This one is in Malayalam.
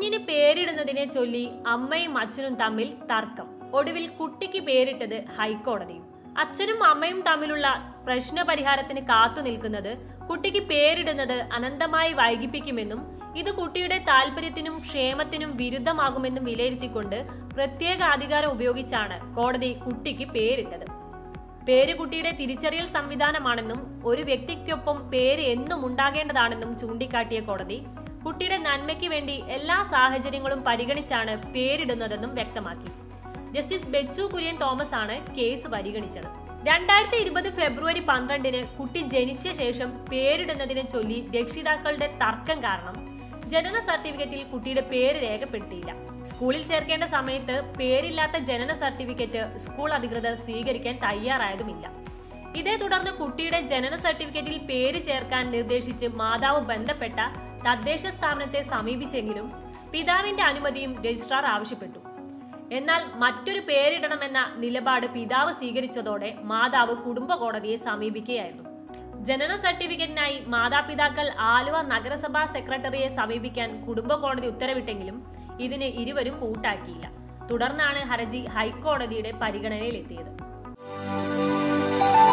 കുഞ്ഞിന് പേരിടുന്നതിനെ ചൊല്ലി അമ്മയും അച്ഛനും തമ്മിൽ തർക്കം ഒടുവിൽ കുട്ടിക്ക് പേരിട്ടത് ഹൈക്കോടതിയും അച്ഛനും അമ്മയും തമ്മിലുള്ള പ്രശ്ന പരിഹാരത്തിന് കാത്തു നിൽക്കുന്നത് കുട്ടിക്ക് പേരിടുന്നത് അനന്തമായി വൈകിപ്പിക്കുമെന്നും ഇത് കുട്ടിയുടെ താല്പര്യത്തിനും ക്ഷേമത്തിനും വിരുദ്ധമാകുമെന്നും വിലയിരുത്തിക്കൊണ്ട് പ്രത്യേക അധികാരം ഉപയോഗിച്ചാണ് കോടതി കുട്ടിക്ക് പേരിട്ടത് പേര് കുട്ടിയുടെ തിരിച്ചറിയൽ സംവിധാനമാണെന്നും ഒരു വ്യക്തിക്കൊപ്പം പേര് എന്നും ഉണ്ടാകേണ്ടതാണെന്നും ചൂണ്ടിക്കാട്ടിയ കോടതി കുട്ടിയുടെ നന്മയ്ക്ക് വേണ്ടി എല്ലാ സാഹചര്യങ്ങളും പരിഗണിച്ചാണ് പേരിടുന്നതെന്നും വ്യക്തമാക്കി ജസ്റ്റിസ് ബെച്ചു കുര്യൻ തോമസ് ആണ് കേസ് പരിഗണിച്ചത് രണ്ടായിരത്തി ഇരുപത് ഫെബ്രുവരി പന്ത്രണ്ടിന് കുട്ടി ജനിച്ച ശേഷം പേരിടുന്നതിനെ ചൊല്ലി രക്ഷിതാക്കളുടെ തർക്കം കാരണം ജനന സർട്ടിഫിക്കറ്റിൽ കുട്ടിയുടെ പേര് രേഖപ്പെടുത്തിയില്ല സ്കൂളിൽ ചേർക്കേണ്ട സമയത്ത് പേരില്ലാത്ത ജനന സർട്ടിഫിക്കറ്റ് സ്കൂൾ അധികൃതർ സ്വീകരിക്കാൻ തയ്യാറായതുമില്ല ഇതേ തുടർന്ന് കുട്ടിയുടെ ജനന സർട്ടിഫിക്കറ്റിൽ പേര് ചേർക്കാൻ നിർദ്ദേശിച്ച് മാതാവ് ബന്ധപ്പെട്ട തദ്ദേശ സ്ഥാപനത്തെ സമീപിച്ചെങ്കിലും പിതാവിന്റെ അനുമതിയും രജിസ്ട്രാർ ആവശ്യപ്പെട്ടു എന്നാൽ മറ്റൊരു പേരിടണമെന്ന നിലപാട് പിതാവ് സ്വീകരിച്ചതോടെ മാതാവ് കുടുംബ കോടതിയെ സമീപിക്കുകയായിരുന്നു ജനന സർട്ടിഫിക്കറ്റിനായി മാതാപിതാക്കൾ ആലുവ നഗരസഭാ സെക്രട്ടറിയെ സമീപിക്കാൻ കുടുംബ കോടതി ഉത്തരവിട്ടെങ്കിലും ഇതിന് ഇരുവരും കൂട്ടാക്കിയില്ല തുടർന്നാണ് ഹർജി ഹൈക്കോടതിയുടെ പരിഗണനയിലെത്തിയത്